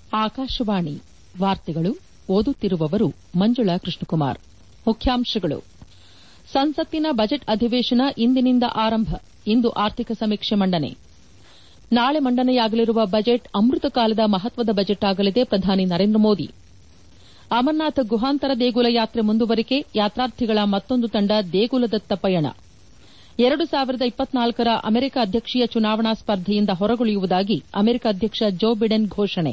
ಆಕಾಶವಾಣಿ ವಾರ್ತೆಗಳು ಓದುತ್ತಿರುವವರು ಮಂಜುಳಾ ಕೃಷ್ಣಕುಮಾರ್ ಮುಖ್ಯಾಂಶಗಳು ಸಂಸತ್ತಿನ ಬಜೆಟ್ ಅಧಿವೇಶನ ಇಂದಿನಿಂದ ಆರಂಭ ಇಂದು ಆರ್ಥಿಕ ಸಮೀಕ್ಷೆ ಮಂಡನೆ ನಾಳೆ ಮಂಡನೆಯಾಗಲಿರುವ ಬಜೆಟ್ ಅಮೃತಕಾಲದ ಮಹತ್ವದ ಬಜೆಟ್ ಆಗಲಿದೆ ಪ್ರಧಾನಿ ನರೇಂದ್ರ ಮೋದಿ ಅಮರನಾಥ ಗುಹಾಂತರ ದೇಗುಲ ಯಾತ್ರೆ ಮುಂದುವರಿಕೆ ಯಾತ್ರಾರ್ಥಿಗಳ ಮತ್ತೊಂದು ತಂಡ ದೇಗುಲದತ್ತ ಪಯಣ ಎರಡು ಸಾವಿರದ ಇಪ್ಪತ್ನಾಲ್ಕರ ಅಮೆರಿಕ ಅಧ್ಯಕ್ಷೀಯ ಚುನಾವಣಾ ಸ್ಪರ್ಧೆಯಿಂದ ಹೊರಗುಳಿಯುವುದಾಗಿ ಅಮೆರಿಕ ಅಧ್ಯಕ್ಷ ಜೋ ಬಿಡೆನ್ ಘೋಷಣೆ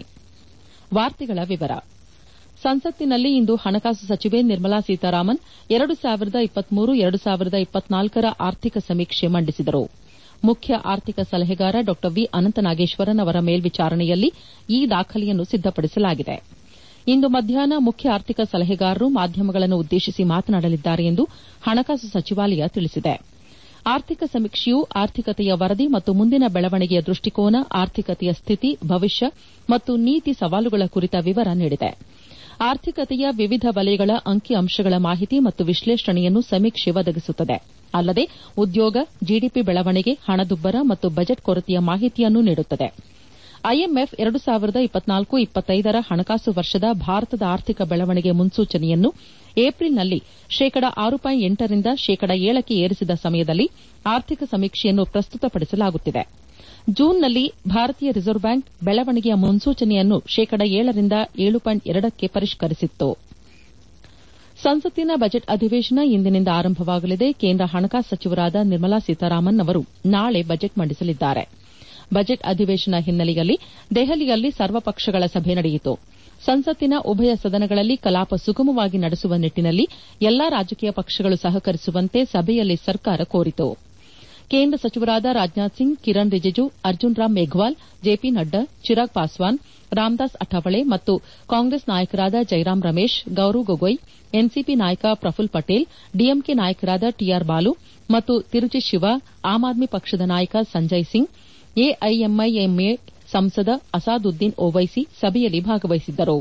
ಸಂಸತ್ತಿನಲ್ಲಿ ಇಂದು ಹಣಕಾಸು ಸಚಿವೆ ನಿರ್ಮಲಾ ಸೀತಾರಾಮನ್ ಎರಡು ಸಾವಿರದ ಇಪ್ಪತ್ಮೂರು ಎರಡು ಸಾವಿರದ ಇಪ್ಪತ್ನಾಲ್ಕರ ಆರ್ಥಿಕ ಸಮೀಕ್ಷೆ ಮಂಡಿಸಿದರು ಮುಖ್ಯ ಆರ್ಥಿಕ ಸಲಹೆಗಾರ ಡಾ ವಿ ಅನಂತನಾಗೇಶ್ವರನ್ ಅವರ ಮೇಲ್ವಿಚಾರಣೆಯಲ್ಲಿ ಈ ದಾಖಲೆಯನ್ನು ಸಿದ್ದಪಡಿಸಲಾಗಿದೆ ಇಂದು ಮಧ್ಯಾಹ್ನ ಮುಖ್ಯ ಆರ್ಥಿಕ ಸಲಹೆಗಾರರು ಮಾಧ್ಯಮಗಳನ್ನು ಉದ್ದೇಶಿಸಿ ಮಾತನಾಡಲಿದ್ದಾರೆ ಎಂದು ಹಣಕಾಸು ಸಚಿವಾಲಯ ತಿಳಿಸಿದೆ ಆರ್ಥಿಕ ಸಮೀಕ್ಷೆಯು ಆರ್ಥಿಕತೆಯ ವರದಿ ಮತ್ತು ಮುಂದಿನ ಬೆಳವಣಿಗೆಯ ದೃಷ್ಟಿಕೋನ ಆರ್ಥಿಕತೆಯ ಸ್ಥಿತಿ ಭವಿಷ್ಯ ಮತ್ತು ನೀತಿ ಸವಾಲುಗಳ ಕುರಿತ ವಿವರ ನೀಡಿದೆ ಆರ್ಥಿಕತೆಯ ವಿವಿಧ ವಲಯಗಳ ಅಂಕಿ ಅಂಶಗಳ ಮಾಹಿತಿ ಮತ್ತು ವಿಶ್ಲೇಷಣೆಯನ್ನು ಸಮೀಕ್ಷೆ ಒದಗಿಸುತ್ತದೆ ಅಲ್ಲದೆ ಉದ್ಯೋಗ ಜಿಡಿಪಿ ಬೆಳವಣಿಗೆ ಹಣದುಬ್ಬರ ಮತ್ತು ಬಜೆಟ್ ಕೊರತೆಯ ಮಾಹಿತಿಯನ್ನೂ ನೀಡುತ್ತದೆ ಐಎಂಎಫ್ ಎರಡು ಸಾವಿರದ ಇಪ್ಪತ್ನಾಲ್ಕು ಇಪ್ಪತ್ತೈದರ ಹಣಕಾಸು ವರ್ಷದ ಭಾರತದ ಆರ್ಥಿಕ ಬೆಳವಣಿಗೆ ಮುನ್ಸೂಚನೆಯನ್ನು ಏಪ್ರಿಲ್ನಲ್ಲಿ ಶೇಕಡ ಆರು ಪಾಯಿಂಟ್ ಎಂಟರಿಂದ ಶೇಕಡ ಏಳಕ್ಕೆ ಏರಿಸಿದ ಸಮಯದಲ್ಲಿ ಆರ್ಥಿಕ ಸಮೀಕ್ಷೆಯನ್ನು ಪ್ರಸ್ತುತಪಡಿಸಲಾಗುತ್ತಿದೆ ಜೂನ್ನಲ್ಲಿ ಭಾರತೀಯ ರಿಸರ್ವ್ ಬ್ಯಾಂಕ್ ಬೆಳವಣಿಗೆಯ ಮುನ್ಸೂಚನೆಯನ್ನು ಶೇಕಡ ಏಳರಿಂದ ಏಳು ಪಾಯಿಂಟ್ ಎರಡಕ್ಕೆ ಪರಿಷ್ಕರಿಸಿತ್ತು ಸಂಸತ್ತಿನ ಬಜೆಟ್ ಅಧಿವೇಶನ ಇಂದಿನಿಂದ ಆರಂಭವಾಗಲಿದೆ ಕೇಂದ್ರ ಹಣಕಾಸು ಸಚಿವರಾದ ನಿರ್ಮಲಾ ಸೀತಾರಾಮನ್ ಅವರು ನಾಳೆ ಬಜೆಟ್ ಮಂಡಿಸಲಿದ್ದಾರೆ ಬಜೆಟ್ ಅಧಿವೇಶನ ಹಿನ್ನೆಲೆಯಲ್ಲಿ ದೆಹಲಿಯಲ್ಲಿ ಸರ್ವಪಕ್ಷಗಳ ಸಭೆ ನಡೆಯಿತು ಸಂಸತ್ತಿನ ಉಭಯ ಸದನಗಳಲ್ಲಿ ಕಲಾಪ ಸುಗಮವಾಗಿ ನಡೆಸುವ ನಿಟ್ಟಿನಲ್ಲಿ ಎಲ್ಲಾ ರಾಜಕೀಯ ಪಕ್ಷಗಳು ಸಹಕರಿಸುವಂತೆ ಸಭೆಯಲ್ಲಿ ಸರ್ಕಾರ ಕೋರಿತು ಕೇಂದ್ರ ಸಚಿವರಾದ ರಾಜನಾಥ್ ಸಿಂಗ್ ಕಿರಣ್ ರಿಜಿಜು ಅರ್ಜುನ್ ರಾಮ್ ಮೇಘ್ವಾಲ್ ಜೆಪಿ ನಡ್ಡಾ ಚಿರಾಗ್ ಪಾಸ್ವಾನ್ ರಾಮದಾಸ್ ಅಠಾವಳೆ ಮತ್ತು ಕಾಂಗ್ರೆಸ್ ನಾಯಕರಾದ ಜೈರಾಮ್ ರಮೇಶ್ ಗೌರವ್ ಗೊಗೊಯ್ ಎನ್ಸಿಪಿ ನಾಯಕ ಪ್ರಫುಲ್ ಪಟೇಲ್ ಡಿಎಂಕೆ ನಾಯಕರಾದ ಟಿಆರ್ ಬಾಲು ಮತ್ತು ತಿರುಚಿ ಶಿವ ಆಮ್ ಆದ್ಮಿ ಪಕ್ಷದ ನಾಯಕ ಸಂಜಯ್ ಸಿಂಗ್ ಎಐಎಂಐಎಂಎ ಸಂಸದ ಅಸಾದುದ್ದೀನ್ ಓವೈಸಿ ಸಭೆಯಲ್ಲಿ ಭಾಗವಹಿಸಿದ್ದರು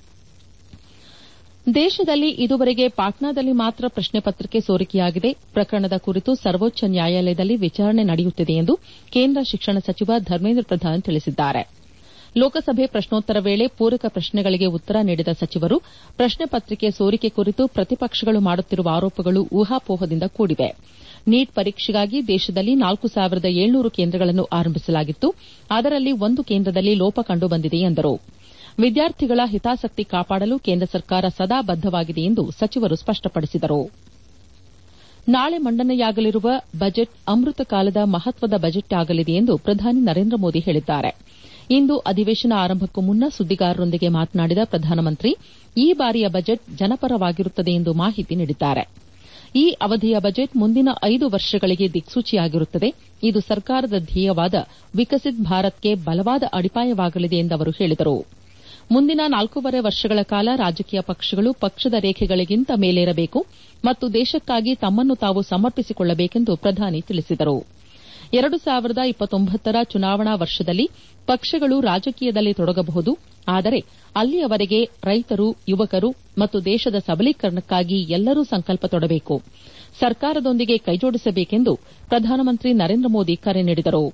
ದೇಶದಲ್ಲಿ ಇದುವರೆಗೆ ಪಾಟ್ನಾದಲ್ಲಿ ಮಾತ್ರ ಪ್ರಶ್ನೆ ಪತ್ರಿಕೆ ಸೋರಿಕೆಯಾಗಿದೆ ಪ್ರಕರಣದ ಕುರಿತು ಸರ್ವೋಚ್ಚ ನ್ಯಾಯಾಲಯದಲ್ಲಿ ವಿಚಾರಣೆ ನಡೆಯುತ್ತಿದೆ ಎಂದು ಕೇಂದ್ರ ಶಿಕ್ಷಣ ಸಚಿವ ಧರ್ಮೇಂದ್ರ ಪ್ರಧಾನ್ ತಿಳಿಸಿದ್ದಾರೆ ಲೋಕಸಭೆ ಪ್ರಶ್ನೋತ್ತರ ವೇಳೆ ಪೂರಕ ಪ್ರಶ್ನೆಗಳಿಗೆ ಉತ್ತರ ನೀಡಿದ ಸಚಿವರು ಪ್ರಶ್ನೆ ಪತ್ರಿಕೆ ಸೋರಿಕೆ ಕುರಿತು ಪ್ರತಿಪಕ್ಷಗಳು ಮಾಡುತ್ತಿರುವ ಆರೋಪಗಳು ಊಹಾಪೋಹದಿಂದ ಕೂಡಿವೆ ನೀಟ್ ಪರೀಕ್ಷೆಗಾಗಿ ದೇಶದಲ್ಲಿ ನಾಲ್ಕು ಸಾವಿರದ ಏಳ್ನೂರು ಕೇಂದ್ರಗಳನ್ನು ಆರಂಭಿಸಲಾಗಿತ್ತು ಅದರಲ್ಲಿ ಒಂದು ಕೇಂದ್ರದಲ್ಲಿ ಲೋಪ ಕಂಡುಬಂದಿದೆ ಎಂದರು ವಿದ್ಯಾರ್ಥಿಗಳ ಹಿತಾಸಕ್ತಿ ಕಾಪಾಡಲು ಕೇಂದ್ರ ಸರ್ಕಾರ ಸದಾ ಬದ್ದವಾಗಿದೆ ಎಂದು ಸಚಿವರು ಸ್ಪಷ್ಟಪಡಿಸಿದರು ನಾಳೆ ಮಂಡನೆಯಾಗಲಿರುವ ಬಜೆಟ್ ಅಮೃತ ಕಾಲದ ಮಹತ್ವದ ಬಜೆಟ್ ಆಗಲಿದೆ ಎಂದು ಪ್ರಧಾನಿ ನರೇಂದ್ರ ಮೋದಿ ಹೇಳಿದ್ದಾರೆ ಇಂದು ಅಧಿವೇಶನ ಆರಂಭಕ್ಕೂ ಮುನ್ನ ಸುದ್ದಿಗಾರರೊಂದಿಗೆ ಮಾತನಾಡಿದ ಪ್ರಧಾನಮಂತ್ರಿ ಈ ಬಾರಿಯ ಬಜೆಟ್ ಜನಪರವಾಗಿರುತ್ತದೆ ಎಂದು ಮಾಹಿತಿ ನೀಡಿದ್ದಾರೆ ಈ ಅವಧಿಯ ಬಜೆಟ್ ಮುಂದಿನ ಐದು ವರ್ಷಗಳಿಗೆ ದಿಕ್ಸೂಚಿಯಾಗಿರುತ್ತದೆ ಇದು ಸರ್ಕಾರದ ಧ್ಯೇಯವಾದ ವಿಕಸಿತ್ ಭಾರತ್ಗೆ ಬಲವಾದ ಅಡಿಪಾಯವಾಗಲಿದೆ ಎಂದು ಅವರು ಹೇಳಿದರು ಮುಂದಿನ ನಾಲ್ಕೂವರೆ ವರ್ಷಗಳ ಕಾಲ ರಾಜಕೀಯ ಪಕ್ಷಗಳು ಪಕ್ಷದ ರೇಖೆಗಳಿಗಿಂತ ಮೇಲೇರಬೇಕು ಮತ್ತು ದೇಶಕ್ಕಾಗಿ ತಮ್ಮನ್ನು ತಾವು ಸಮರ್ಪಿಸಿಕೊಳ್ಳಬೇಕೆಂದು ಪ್ರಧಾನಿ ತಿಳಿಸಿದರು ಎರಡು ಸಾವಿರದ ಇಪ್ಪತ್ತೊಂಬತ್ತರ ಚುನಾವಣಾ ವರ್ಷದಲ್ಲಿ ಪಕ್ಷಗಳು ರಾಜಕೀಯದಲ್ಲಿ ತೊಡಗಬಹುದು ಆದರೆ ಅಲ್ಲಿಯವರೆಗೆ ರೈತರು ಯುವಕರು ಮತ್ತು ದೇಶದ ಸಬಲೀಕರಣಕ್ಕಾಗಿ ಎಲ್ಲರೂ ಸಂಕಲ್ಪ ತೊಡಬೇಕು ಸರ್ಕಾರದೊಂದಿಗೆ ಕೈಜೋಡಿಸಬೇಕೆಂದು ಪ್ರಧಾನಮಂತ್ರಿ ನರೇಂದ್ರ ಮೋದಿ ಕರೆ ನೀಡಿದರು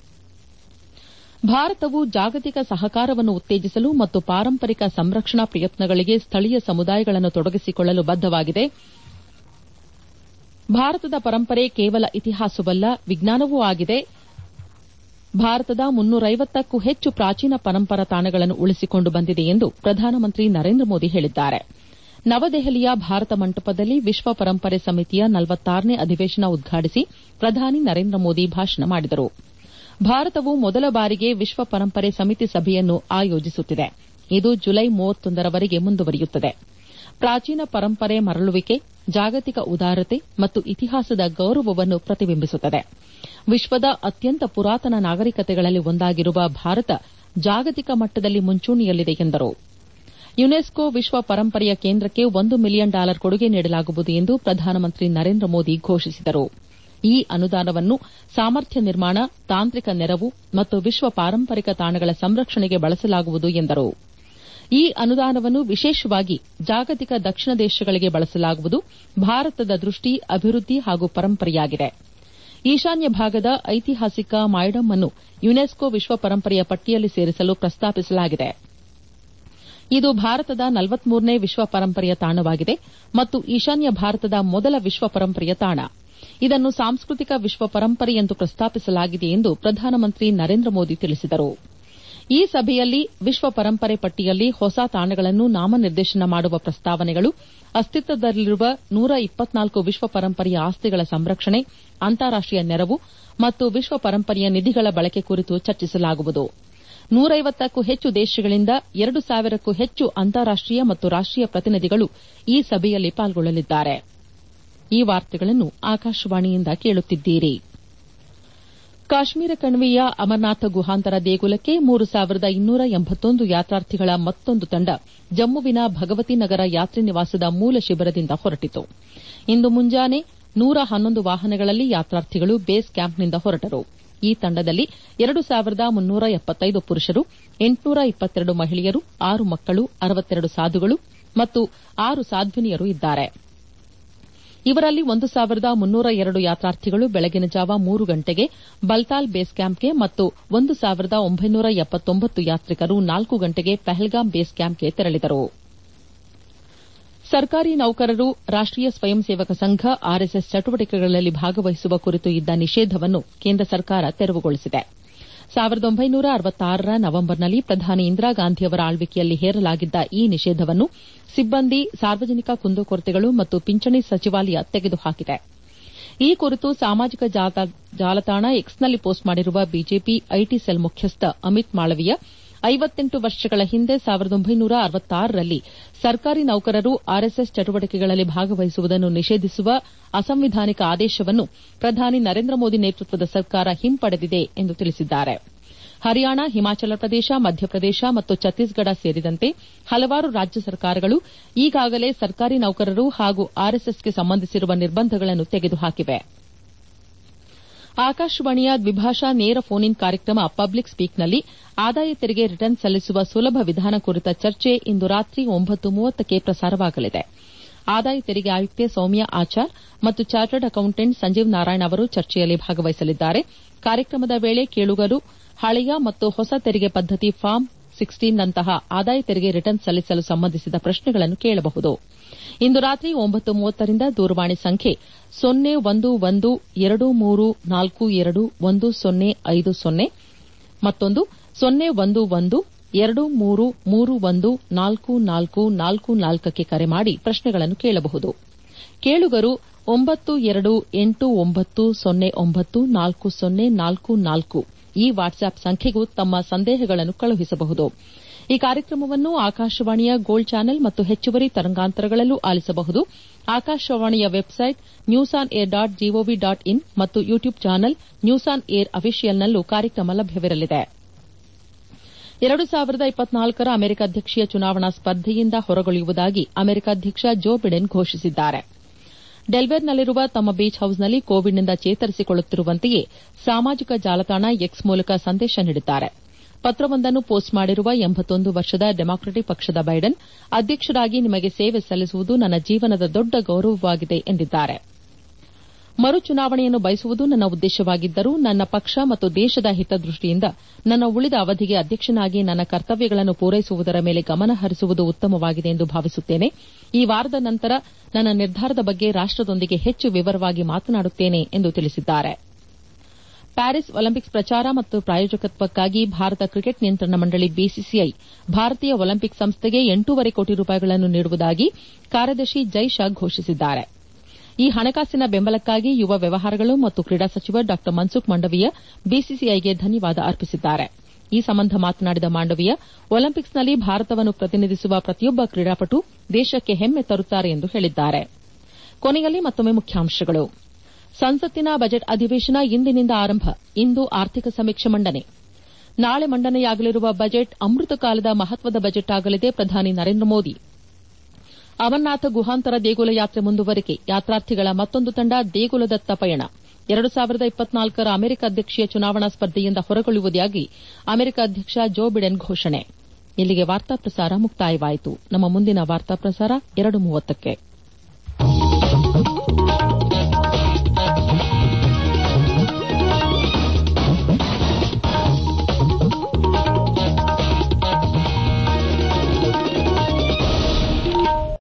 ಭಾರತವು ಜಾಗತಿಕ ಸಹಕಾರವನ್ನು ಉತ್ತೇಜಿಸಲು ಮತ್ತು ಪಾರಂಪರಿಕ ಸಂರಕ್ಷಣಾ ಪ್ರಯತ್ನಗಳಿಗೆ ಸ್ಥಳೀಯ ಸಮುದಾಯಗಳನ್ನು ತೊಡಗಿಸಿಕೊಳ್ಳಲು ಬದ್ದವಾಗಿದೆ ಭಾರತದ ಪರಂಪರೆ ಕೇವಲ ಇತಿಹಾಸವಲ್ಲ ವಿಜ್ಞಾನವೂ ಆಗಿದೆ ಭಾರತದ ಮುನ್ನೂರೈವತ್ತಕ್ಕೂ ಹೆಚ್ಚು ಪ್ರಾಚೀನ ಪರಂಪರಾ ತಾಣಗಳನ್ನು ಉಳಿಸಿಕೊಂಡು ಬಂದಿದೆ ಎಂದು ಪ್ರಧಾನಮಂತ್ರಿ ನರೇಂದ್ರ ಮೋದಿ ಹೇಳಿದ್ದಾರೆ ನವದೆಹಲಿಯ ಭಾರತ ಮಂಟಪದಲ್ಲಿ ವಿಶ್ವ ಪರಂಪರೆ ಸಮಿತಿಯ ನಲವತ್ತಾರನೇ ಅಧಿವೇಶನ ಉದ್ಘಾಟಿಸಿ ಪ್ರಧಾನಿ ನರೇಂದ್ರ ಮೋದಿ ಭಾಷಣ ಮಾಡಿದರು ಭಾರತವು ಮೊದಲ ಬಾರಿಗೆ ವಿಶ್ವ ಪರಂಪರೆ ಸಮಿತಿ ಸಭೆಯನ್ನು ಆಯೋಜಿಸುತ್ತಿದೆ ಇದು ಜುಲೈ ಮೂವತ್ತೊಂದರವರೆಗೆ ಮುಂದುವರಿಯುತ್ತದೆ ಪ್ರಾಚೀನ ಪರಂಪರೆ ಮರಳುವಿಕೆ ಜಾಗತಿಕ ಉದಾರತೆ ಮತ್ತು ಇತಿಹಾಸದ ಗೌರವವನ್ನು ಪ್ರತಿಬಿಂಬಿಸುತ್ತದೆ ವಿಶ್ವದ ಅತ್ಯಂತ ಪುರಾತನ ನಾಗರಿಕತೆಗಳಲ್ಲಿ ಒಂದಾಗಿರುವ ಭಾರತ ಜಾಗತಿಕ ಮಟ್ಟದಲ್ಲಿ ಮುಂಚೂಣಿಯಲ್ಲಿದೆ ಎಂದರು ಯುನೆಸ್ಕೋ ವಿಶ್ವ ಪರಂಪರೆಯ ಕೇಂದ್ರಕ್ಕೆ ಒಂದು ಮಿಲಿಯನ್ ಡಾಲರ್ ಕೊಡುಗೆ ನೀಡಲಾಗುವುದು ಎಂದು ಪ್ರಧಾನಮಂತ್ರಿ ನರೇಂದ್ರ ಮೋದಿ ಘೋಷಿಸಿದರು ಈ ಅನುದಾನವನ್ನು ಸಾಮರ್ಥ್ಯ ನಿರ್ಮಾಣ ತಾಂತ್ರಿಕ ನೆರವು ಮತ್ತು ವಿಶ್ವ ಪಾರಂಪರಿಕ ತಾಣಗಳ ಸಂರಕ್ಷಣೆಗೆ ಬಳಸಲಾಗುವುದು ಎಂದರು ಈ ಅನುದಾನವನ್ನು ವಿಶೇಷವಾಗಿ ಜಾಗತಿಕ ದಕ್ಷಿಣ ದೇಶಗಳಿಗೆ ಬಳಸಲಾಗುವುದು ಭಾರತದ ದೃಷ್ಟಿ ಅಭಿವೃದ್ಧಿ ಹಾಗೂ ಪರಂಪರೆಯಾಗಿದೆ ಈಶಾನ್ಯ ಭಾಗದ ಐತಿಹಾಸಿಕ ಮಾಯ್ಡಮ್ ಅನ್ನು ಯುನೆಸ್ಕೋ ವಿಶ್ವ ಪರಂಪರೆಯ ಪಟ್ಟಿಯಲ್ಲಿ ಸೇರಿಸಲು ಪ್ರಸ್ತಾಪಿಸಲಾಗಿದೆ ಇದು ಭಾರತದ ನಲವತ್ಮೂರನೇ ವಿಶ್ವ ಪರಂಪರೆಯ ತಾಣವಾಗಿದೆ ಮತ್ತು ಈಶಾನ್ಯ ಭಾರತದ ಮೊದಲ ವಿಶ್ವ ಪರಂಪರೆಯ ತಾಣ ಇದನ್ನು ಸಾಂಸ್ಕೃತಿಕ ವಿಶ್ವ ಪರಂಪರೆ ಎಂದು ಪ್ರಸ್ತಾಪಿಸಲಾಗಿದೆ ಎಂದು ಪ್ರಧಾನಮಂತ್ರಿ ನರೇಂದ್ರ ಮೋದಿ ತಿಳಿಸಿದರು ಈ ಸಭೆಯಲ್ಲಿ ವಿಶ್ವ ಪರಂಪರೆ ಪಟ್ಟಿಯಲ್ಲಿ ಹೊಸ ತಾಣಗಳನ್ನು ನಾಮನಿರ್ದೇಶನ ಮಾಡುವ ಪ್ರಸ್ತಾವನೆಗಳು ಅಸ್ತಿತ್ವದಲ್ಲಿರುವ ನೂರ ಇಪ್ಪತ್ನಾಲ್ಕು ವಿಶ್ವ ಪರಂಪರೆಯ ಆಸ್ತಿಗಳ ಸಂರಕ್ಷಣೆ ಅಂತಾರಾಷ್ಟೀಯ ನೆರವು ಮತ್ತು ವಿಶ್ವ ಪರಂಪರೆಯ ನಿಧಿಗಳ ಬಳಕೆ ಕುರಿತು ಚರ್ಚಿಸಲಾಗುವುದು ನೂರೈವತ್ತಕ್ಕೂ ಹೆಚ್ಚು ದೇಶಗಳಿಂದ ಎರಡು ಸಾವಿರಕ್ಕೂ ಹೆಚ್ಚು ಅಂತಾರಾಷ್ಟೀಯ ಮತ್ತು ರಾಷ್ಟೀಯ ಪ್ರತಿನಿಧಿಗಳು ಈ ಸಭೆಯಲ್ಲಿ ಪಾಲ್ಗೊಳ್ಳಲಿದ್ದಾರೆ ಈ ವಾರ್ತೆಗಳನ್ನು ಆಕಾಶವಾಣಿಯಿಂದ ಕೇಳುತ್ತಿದ್ದೀರಿ ಕಾಶ್ಮೀರ ಕಣಿವೆಯ ಅಮರನಾಥ ಗುಹಾಂತರ ದೇಗುಲಕ್ಕೆ ಮೂರು ಸಾವಿರದ ಇನ್ನೂರ ಎಂಬತ್ತೊಂದು ಯಾತ್ರಾರ್ಥಿಗಳ ಮತ್ತೊಂದು ತಂಡ ಜಮ್ಮುವಿನ ಭಗವತಿ ನಗರ ಯಾತ್ರಿ ನಿವಾಸದ ಮೂಲ ಶಿಬಿರದಿಂದ ಹೊರಟಿತು ಇಂದು ಮುಂಜಾನೆ ನೂರ ಹನ್ನೊಂದು ವಾಹನಗಳಲ್ಲಿ ಯಾತ್ರಾರ್ಥಿಗಳು ಬೇಸ್ ಕ್ಯಾಂಪ್ನಿಂದ ಹೊರಟರು ಈ ತಂಡದಲ್ಲಿ ಎರಡು ಸಾವಿರದ ಮುನ್ನೂರ ಎಪ್ಪತ್ತೈದು ಪುರುಷರು ಎಂಟುನೂರ ಇಪ್ಪತ್ತೆರಡು ಮಹಿಳೆಯರು ಆರು ಮಕ್ಕಳು ಅರವತ್ತೆರಡು ಸಾಧುಗಳು ಮತ್ತು ಆರು ಸಾಧ್ವಿನಿಯರು ಇದ್ದಾರೆ ಇವರಲ್ಲಿ ಒಂದು ಸಾವಿರದ ಮುನ್ನೂರ ಎರಡು ಯಾತ್ರಾರ್ಥಿಗಳು ಬೆಳಗಿನ ಜಾವ ಮೂರು ಗಂಟೆಗೆ ಬಲ್ತಾಲ್ ಬೇಸ್ ಕ್ಯಾಂಪ್ಗೆ ಮತ್ತು ಒಂದು ಸಾವಿರದ ಒಂಬೈನೂರ ಎಪ್ಪತ್ತೊಂಬತ್ತು ಯಾತ್ರಿಕರು ನಾಲ್ಕು ಗಂಟೆಗೆ ಪಹಲ್ಗಾಮ್ ಬೇಸ್ ಕ್ಯಾಂಪ್ಗೆ ತೆರಳಿದರು ಸರ್ಕಾರಿ ನೌಕರರು ರಾಷ್ಟೀಯ ಸ್ವಯಂ ಸೇವಕ ಸಂಘ ಆರ್ಎಸ್ಎಸ್ ಚಟುವಟಿಕೆಗಳಲ್ಲಿ ಭಾಗವಹಿಸುವ ಕುರಿತು ಇದ್ದ ನಿಷೇಧವನ್ನು ಕೇಂದ್ರ ಸರ್ಕಾರ ತೆರವುಗೊಳಿಸಿದೆ ಸಾವಿರದ ಒಂಬೈನೂರ ಅರವತ್ತಾರರ ನವೆಂಬರ್ನಲ್ಲಿ ಪ್ರಧಾನಿ ಇಂದಿರಾಗಾಂಧಿಯವರ ಆಳ್ವಿಕೆಯಲ್ಲಿ ಹೇರಲಾಗಿದ್ದ ಈ ನಿಷೇಧವನ್ನು ಸಿಬ್ಬಂದಿ ಸಾರ್ವಜನಿಕ ಕುಂದುಕೊರತೆಗಳು ಮತ್ತು ಪಿಂಚಣಿ ಸಚಿವಾಲಯ ತೆಗೆದುಹಾಕಿದೆ ಈ ಕುರಿತು ಸಾಮಾಜಿಕ ಜಾಲತಾಣ ಎಕ್ಸ್ನಲ್ಲಿ ಪೋಸ್ಟ್ ಮಾಡಿರುವ ಬಿಜೆಪಿ ಐಟಿ ಸೆಲ್ ಮುಖ್ಯಸ್ಥ ಅಮಿತ್ ಮಾಳವೀಯ ಐವತ್ತೆಂಟು ವರ್ಷಗಳ ಹಿಂದೆ ಸಾವಿರದ ಒಂಬೈನೂರ ಅರವತ್ತಾರರಲ್ಲಿ ಸರ್ಕಾರಿ ನೌಕರರು ಆರ್ಎಸ್ಎಸ್ ಚಟುವಟಿಕೆಗಳಲ್ಲಿ ಭಾಗವಹಿಸುವುದನ್ನು ನಿಷೇಧಿಸುವ ಅಸಂವಿಧಾನಿಕ ಆದೇಶವನ್ನು ಪ್ರಧಾನಿ ನರೇಂದ್ರ ಮೋದಿ ನೇತೃತ್ವದ ಸರ್ಕಾರ ಹಿಂಪಡೆದಿದೆ ಎಂದು ತಿಳಿಸಿದ್ದಾರೆ ಹರಿಯಾಣ ಹಿಮಾಚಲ ಪ್ರದೇಶ ಮಧ್ಯಪ್ರದೇಶ ಮತ್ತು ಛತ್ತೀಸ್ಗಢ ಸೇರಿದಂತೆ ಹಲವಾರು ರಾಜ್ಯ ಸರ್ಕಾರಗಳು ಈಗಾಗಲೇ ಸರ್ಕಾರಿ ನೌಕರರು ಹಾಗೂ ಆರ್ಎಸ್ಎಸ್ಗೆ ಸಂಬಂಧಿಸಿರುವ ನಿರ್ಬಂಧಗಳನ್ನು ತೆಗೆದುಹಾಕಿವೆ ಆಕಾಶವಾಣಿಯ ದ್ವಿಭಾಷಾ ನೇರ ಫೋನ್ ಇನ್ ಕಾರ್ಯಕ್ರಮ ಪಬ್ಲಿಕ್ ಸ್ಪೀಕ್ನಲ್ಲಿ ಆದಾಯ ತೆರಿಗೆ ರಿಟರ್ನ್ ಸಲ್ಲಿಸುವ ಸುಲಭ ವಿಧಾನ ಕುರಿತ ಚರ್ಚೆ ಇಂದು ರಾತ್ರಿ ಒಂಬತ್ತು ಮೂವತ್ತಕ್ಕೆ ಪ್ರಸಾರವಾಗಲಿದೆ ಆದಾಯ ತೆರಿಗೆ ಆಯುಕ್ತೆ ಸೌಮ್ಯ ಆಚಾರ್ ಮತ್ತು ಚಾರ್ಟರ್ಡ್ ಅಕೌಂಟೆಂಟ್ ಸಂಜೀವ್ ನಾರಾಯಣ್ ಅವರು ಚರ್ಚೆಯಲ್ಲಿ ಭಾಗವಹಿಸಲಿದ್ದಾರೆ ಕಾರ್ಯಕ್ರಮದ ವೇಳೆ ಕೇಳುಗರು ಹಳೆಯ ಮತ್ತು ಹೊಸ ತೆರಿಗೆ ಪದ್ದತಿ ಫಾರ್ಮ್ ಸಿಕ್ಸ್ಟೀನ್ ನಂತಹ ಆದಾಯ ತೆರಿಗೆ ರಿಟರ್ನ್ ಸಲ್ಲಿಸಲು ಸಂಬಂಧಿಸಿದ ಪ್ರಶ್ನೆಗಳನ್ನು ಕೇಳಬಹುದು ಇಂದು ರಾತ್ರಿ ಒಂಬತ್ತು ಮೂವತ್ತರಿಂದ ದೂರವಾಣಿ ಸಂಖ್ಯೆ ಸೊನ್ನೆ ಒಂದು ಒಂದು ಎರಡು ಮೂರು ನಾಲ್ಕು ಎರಡು ಒಂದು ಸೊನ್ನೆ ಐದು ಸೊನ್ನೆ ಮತ್ತೊಂದು ಸೊನ್ನೆ ಒಂದು ಒಂದು ಎರಡು ಮೂರು ಮೂರು ಒಂದು ನಾಲ್ಕು ನಾಲ್ಕು ನಾಲ್ಕು ನಾಲ್ಕಕ್ಕೆ ಕರೆ ಮಾಡಿ ಪ್ರಶ್ನೆಗಳನ್ನು ಕೇಳಬಹುದು ಕೇಳುಗರು ಒಂಬತ್ತು ಎರಡು ಎಂಟು ಒಂಬತ್ತು ಸೊನ್ನೆ ಒಂಬತ್ತು ನಾಲ್ಕು ಸೊನ್ನೆ ನಾಲ್ಕು ನಾಲ್ಕು ಈ ವಾಟ್ಸ್ಆಪ್ ಸಂಖ್ಯೆಗೂ ತಮ್ಮ ಸಂದೇಹಗಳನ್ನು ಕಳುಹಿಸಬಹುದು ಈ ಕಾರ್ಯಕ್ರಮವನ್ನು ಆಕಾಶವಾಣಿಯ ಗೋಲ್ಡ್ ಚಾನೆಲ್ ಮತ್ತು ಹೆಚ್ಚುವರಿ ತರಂಗಾಂತರಗಳಲ್ಲೂ ಆಲಿಸಬಹುದು ಆಕಾಶವಾಣಿಯ website news on air dot GOV dot in ಮತ್ತು YouTube channel news on air ಅಫಿಷಿಯಲ್ನಲ್ಲೂ ಕಾರ್ಯಕ್ರಮ ಲಭ್ಯವಿರಲಿದೆ ಎರಡು ಸಾವಿರದ ಇಪ್ಪತ್ನಾಲ್ಕರ ಅಮೆರಿಕ ಅಧ್ಯಕ್ಷೀಯ ಚುನಾವಣಾ ಸ್ಪರ್ಧೆಯಿಂದ ಹೊರಗುಳಿಯುವುದಾಗಿ ಅಮೆರಿಕ ಅಧ್ಯಕ್ಷ ಜೋ ಬಿಡೆನ್ ಘೋಷಿಸಿದ್ದಾರೆ ಡೆಲ್ವೇರ್ನಲ್ಲಿರುವ ತಮ್ಮ ಬೀಚ್ ಹೌಸ್ನಲ್ಲಿ ಕೋವಿಡ್ನಿಂದ ಚೇತರಿಸಿಕೊಳ್ಳುತ್ತಿರುವಂತೆಯೇ ಸಾಮಾಜಿಕ ಜಾಲತಾಣ ಎಕ್ಸ್ ಮೂಲಕ ಸಂದೇಶ ನೀಡಿದ್ದಾರೆ ಪತ್ರವೊಂದನ್ನು ಪೋಸ್ಟ್ ಮಾಡಿರುವ ಎಂಬತ್ತೊಂದು ವರ್ಷದ ಡೆಮಾಕ್ರಟಿಕ್ ಪಕ್ಷದ ಬೈಡನ್ ಅಧ್ಯಕ್ಷರಾಗಿ ನಿಮಗೆ ಸೇವೆ ಸಲ್ಲಿಸುವುದು ನನ್ನ ಜೀವನದ ದೊಡ್ಡ ಗೌರವವಾಗಿದೆ ಎಂದಿದ್ದಾರೆ ಮರು ಚುನಾವಣೆಯನ್ನು ಬಯಸುವುದು ನನ್ನ ಉದ್ದೇಶವಾಗಿದ್ದರೂ ನನ್ನ ಪಕ್ಷ ಮತ್ತು ದೇಶದ ಹಿತದೃಷ್ಟಿಯಿಂದ ನನ್ನ ಉಳಿದ ಅವಧಿಗೆ ಅಧ್ಯಕ್ಷನಾಗಿ ನನ್ನ ಕರ್ತವ್ಯಗಳನ್ನು ಪೂರೈಸುವುದರ ಮೇಲೆ ಗಮನ ಹರಿಸುವುದು ಉತ್ತಮವಾಗಿದೆ ಎಂದು ಭಾವಿಸುತ್ತೇನೆ ಈ ವಾರದ ನಂತರ ನನ್ನ ನಿರ್ಧಾರದ ಬಗ್ಗೆ ರಾಷ್ಟದೊಂದಿಗೆ ಹೆಚ್ಚು ವಿವರವಾಗಿ ಮಾತನಾಡುತ್ತೇನೆ ಎಂದು ತಿಳಿಸಿದ್ದಾರೆ ಪ್ಯಾರಿಸ್ ಒಲಿಂಪಿಕ್ಸ್ ಪ್ರಚಾರ ಮತ್ತು ಪ್ರಾಯೋಜಕತ್ವಕ್ಕಾಗಿ ಭಾರತ ಕ್ರಿಕೆಟ್ ನಿಯಂತ್ರಣ ಮಂಡಳಿ ಬಿಸಿಸಿಐ ಭಾರತೀಯ ಒಲಿಂಪಿಕ್ ಸಂಸ್ಥೆಗೆ ಎಂಟೂವರೆ ಕೋಟಿ ರೂಪಾಯಿಗಳನ್ನು ನೀಡುವುದಾಗಿ ಕಾರ್ಯದರ್ಶಿ ಜೈ ಶಾ ಘೋಷಿಸಿದ್ದಾರೆ ಈ ಹಣಕಾಸಿನ ಬೆಂಬಲಕ್ಕಾಗಿ ಯುವ ವ್ಯವಹಾರಗಳು ಮತ್ತು ಕ್ರೀಡಾ ಸಚಿವ ಡಾ ಮನ್ಸುಖ್ ಮಂಡವೀಯ ಬಿಸಿಸಿಐಗೆ ಧನ್ಯವಾದ ಅರ್ಪಿಸಿದ್ದಾರೆ ಈ ಸಂಬಂಧ ಮಾತನಾಡಿದ ಮಾಂಡವೀಯ ಒಲಿಂಪಿಕ್ಸ್ನಲ್ಲಿ ಭಾರತವನ್ನು ಪ್ರತಿನಿಧಿಸುವ ಪ್ರತಿಯೊಬ್ಬ ಕ್ರೀಡಾಪಟು ದೇಶಕ್ಕೆ ಹೆಮ್ಮೆ ತರುತ್ತಾರೆ ಎಂದು ಹೇಳಿದ್ದಾರೆ ಕೊನೆಯಲ್ಲಿ ಮತ್ತೊಮ್ಮೆ ಮುಖ್ಯಾಂಶಗಳು ಸಂಸತ್ತಿನ ಬಜೆಟ್ ಅಧಿವೇಶನ ಇಂದಿನಿಂದ ಆರಂಭ ಇಂದು ಆರ್ಥಿಕ ಸಮೀಕ್ಷೆ ಮಂಡನೆ ನಾಳೆ ಮಂಡನೆಯಾಗಲಿರುವ ಬಜೆಟ್ ಅಮೃತ ಕಾಲದ ಮಹತ್ವದ ಬಜೆಟ್ ಆಗಲಿದೆ ಪ್ರಧಾನಿ ನರೇಂದ್ರ ಮೋದಿ ಅಮರನಾಥ ಗುಹಾಂತರ ದೇಗುಲ ಯಾತ್ರೆ ಮುಂದುವರಿಕೆ ಯಾತ್ರಾರ್ಥಿಗಳ ಮತ್ತೊಂದು ತಂಡ ದೇಗುಲದತ್ತ ಪಯಣ ಎರಡು ಸಾವಿರದ ಇಪ್ಪತ್ನಾಲ್ಕರ ಅಮೆರಿಕ ಅಧ್ಯಕ್ಷೀಯ ಚುನಾವಣಾ ಸ್ಪರ್ಧೆಯಿಂದ ಹೊರಗುಳಿಯುವುದಾಗಿ ಅಮೆರಿಕ ಅಧ್ಯಕ್ಷ ಜೋ ಬಿಡೆನ್ ಘೋಷಣೆ ಇಲ್ಲಿಗೆ ವಾರ್ತಾ ಪ್ರಸಾರ ಮುಕ್ತಾಯವಾಯಿತು ನಮ್ಮ ಮುಂದಿನ ವಾರ್ತಾ ಪ್ರಸಾರ ಎರಡು ಮೂವತ್ತಕ್ಕೆ